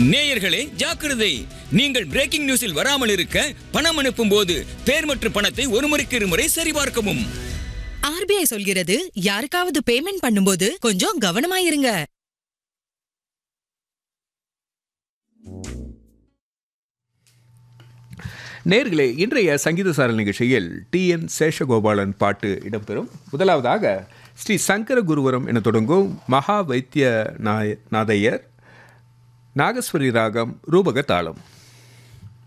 நேயர்களே ஜாக்கிரதை நீங்கள் பிரேக்கிங் நியூஸில் வராமல் இருக்க பணம் அனுப்பும் போது பேர் மற்றும் பணத்தை ஒரு முறைக்கு இருமுறை சரிபார்க்கவும் ஆர்பிஐ சொல்கிறது யாருக்காவது பேமெண்ட் பண்ணும்போது கொஞ்சம் கவனமாயிருங்க நேர்களே இன்றைய சங்கீத சாரல் நிகழ்ச்சியில் டி என் சேஷகோபாலன் பாட்டு இடம்பெறும் முதலாவதாக ஸ்ரீ சங்கர குருவரம் என தொடங்கும் மகா வைத்திய நாய நாதையர் நாகஸ்வரி ராகம் ரூபக தாளம்